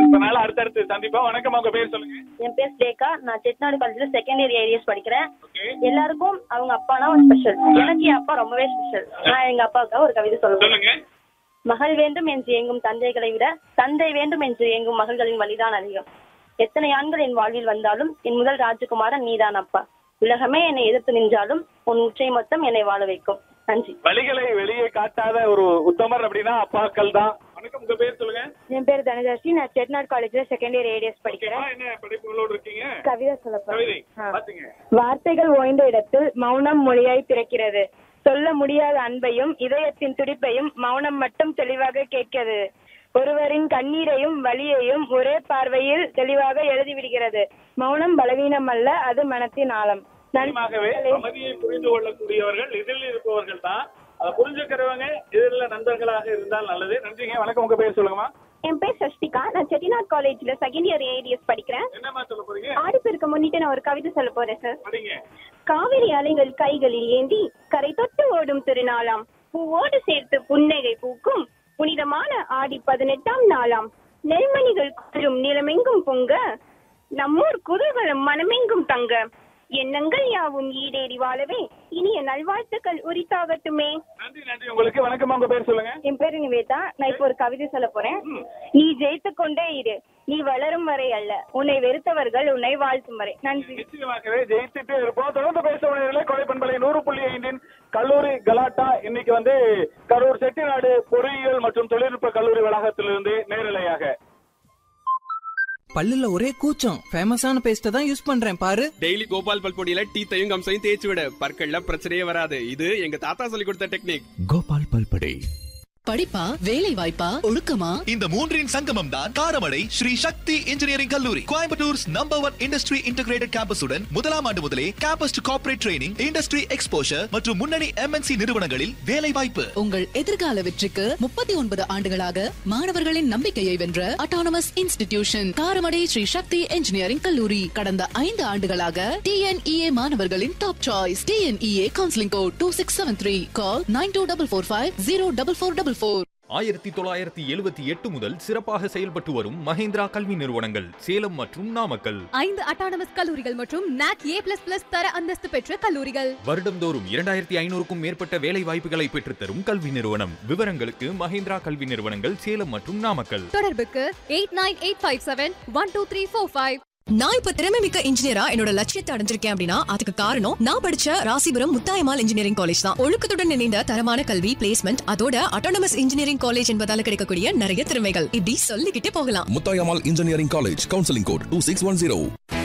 அதனால அடுத்தடுத்து சந்திப்போம் வணக்கம் உங்க பேர் சொல்லுங்க என் பேர் ஸ்லேகா நான் செட்டிநாடு காலேஜ்ல செகண்ட் இயர் ஏரியாஸ் படிக்கிறேன் ஓகே எல்லாருக்கும் அவங்க அப்பானா ஒரு ஸ்பெஷல் எனக்கு என் அப்பா ரொம்பவே ஸ்பெஷல் நான் எங்க அப்பாவுக்காக ஒரு கவிதை சொல்லுவேன் சொல்லுங்க மகள் வேண்டும் என்று எங்கும் தந்தைகளை விட தந்தை வேண்டும் என்று எங்கும் மகள்களின் வழிதான் அதிகம் எத்தனை ஆண்கள் என் வாழ்வில் வந்தாலும் என் முதல் ராஜகுமாரன் நீதான் அப்பா உலகமே என்னை எதிர்த்து நின்றாலும் உன் உச்சை மொத்தம் என்னை வாழ வைக்கும் நன்றி வழிகளை வெளியே காட்டாத ஒரு உத்தமர் அப்படின்னா அப்பாக்கள் தான் வணக்கம் உங்க பேர் சொல்லுங்க என் பேர் தனதாசி நான் செட்டிநாடு காலேஜ்ல செகண்ட் இயர் ஏரியாஸ் ஓகேவா என்ன படிப்புகளோடு இருக்கீங்க கவிதை சொல்ல கவிதை பாத்துங்க வார்த்தைகள் ஓய்ந்த இடத்தில் மௌனம் மொழியாய் பிறக்கிறது சொல்ல முடியாத அன்பையும் இதயத்தின் துடிப்பையும் மௌனம் மட்டும் தெளிவாக கேட்கிறது ஒருவரின் கண்ணீரையும் வலியையும் ஒரே பார்வையில் தெளிவாக எழுதிவிடுகிறது மௌனம் பலவீனம் அல்ல அது மனத்தின் ஆழம் நிச்சயமாகவே அமைதியை புரிந்து கொள்ளக்கூடியவர்கள் இதில் இருப்பவர்கள் தான் அதை புரிஞ்சுக்கிறவங்க இதில் நண்பர்களாக இருந்தால் நல்லது நன்றிங்க வணக்கம் உங்க பேர் சொல்லுங்கம்மா என் பேர் சஷ்டிகா நான் செட்டிநாடு காலேஜ்ல செகண்ட் இயர் ஏடிஎஸ் படிக்கிறேன் என்னம்மா சொல்ல போறீங்க ஆடிப்பெருக்க முன்னிட்டு நான் ஒரு கவிதை சொல்ல போறேன் சார் படிங்க காவிரி அலைகள் கைகளில் ஏந்தி கரை தொட்டு ஓடும் திருநாளாம் பூவோடு சேர்த்து புன்னகை பூக்கும் புனிதமான ஆடி பதினெட்டாம் நாளாம் நெல்மணிகள் குளிரும் நிலமெங்கும் பொங்க நம்மூர் குதூகலம் மனமெங்கும் தங்க எண்ணங்கள் யாவும் ஈடேறி வாழவே இனிய நல்வாழ்த்துக்கள் உரித்தாகட்டுமே நன்றி நன்றி உங்களுக்கு வணக்கம் உங்க பேர் சொல்லுங்க என் பேரு நிவேதா நான் இப்போ ஒரு கவிதை சொல்ல போறேன் நீ ஜெயித்து கொண்டே இரு நீ வளரும் வரை அல்ல உன்னை வெறுத்தவர்கள் உன்னை வாழ்த்தும் வரை நன்றி நிச்சயமாகவே ஜெயிச்சுட்டு இருப்போம் தொடர்ந்து பேச வேண்டியதில்லை கொலை பண்பலை நூறு புள்ளி ஐந்தின் கல்லூரி கலாட்டா இன்னைக்கு வந்து கரூர் செட்டிநாடு பொறியியல் மற்றும் தொழில்நுட்ப கல்லூரி வளாகத்திலிருந்து நேரலையாக பல்லுல ஒரே கூச்சம் ஃபேமஸான பேஸ்ட தான் யூஸ் பண்றேன் பாரு டெய்லி கோபால் பல்பொடியில டீத்தையும் கம்சையும் தேய்ச்சி விட பற்கள்ல பிரச்சனையே வராது இது எங்க தாத்தா சொல்லி கொடுத்த டெக்னிக் கோபால் பல்படை படிப்பா வேலை வாய்ப்பா ஒழுக்கமா இந்த மூன்றின் சங்கமம் தான் காரமடை ஸ்ரீ சக்தி இன்ஜினியரிங் கல்லூரி Coimbatore's number one industry integrated கேம்பஸுடன் முதலாம் ஆண்டு முதலே campus to corporate training industry exposure மற்றும் முன்னணி எம்என்சி நிறுவனங்களில் வேலை வாய்ப்பு உங்கள் எதிர்கால வெற்றிக்கு முப்பத்தி ஒன்பது ஆண்டுகளாக மாணவர்களின் நம்பிக்கையை வென்ற autonomous institution Karamadai Sri Sakthi engineering கல்லூரி கடந்த ஐந்து ஆண்டுகளாக டிஎன்இஏ மாணவர்களின் top choice TNEA counselling code two six seven three call nine two double four five zero double four double four ஆயிரத்தி தொள்ளாயிரத்தி எழுபத்தி எட்டு முதல் சிறப்பாக செயல்பட்டு வரும் மஹேந்திரா கல்வி நிறுவனங்கள் சேலம் மற்றும் நாமக்கல் ஐந்து அட்டானமஸ் கல்லூரிகள் மற்றும் நாக் ஏ பிளஸ் பிளஸ் தர அந்தஸ்து பெற்ற கல்லூரிகள் வருடம்தோறும் இரண்டாயிரத்தி ஐநூறுக்கும் மேற்பட்ட வேலை வாய்ப்புகளை பெற்றுத்தரும் கல்வி நிறுவனம் விவரங்களுக்கு மஹேந்திரா கல்வி நிறுவனங்கள் சேலம் மற்றும் நாமக்கல் தொடர்புக்கு eight nine eight five seven one two three four five நான் இப்ப திறமை மிக்க இன்ஜினியரா என்னோட லட்சியத்தை அடைஞ்சிருக்கேன் அப்படின்னா அதுக்கு காரணம் நான் படிச்ச ராசிபுரம் முத்தாயமால் இன்ஜினியரிங் காலேஜ் தான் ஒழுக்கத்துடன் இணைந்த தரமான கல்வி பிளேஸ்மெண்ட் அதோட அட்டானமஸ் இன்ஜினியரிங் காலேஜ் என்பதால கிடைக்கக்கூடிய நிறைய திறமைகள் இப்படி சொல்லிக்கிட்டே போகலாம் Muthayammal engineering college counselling code two six one zero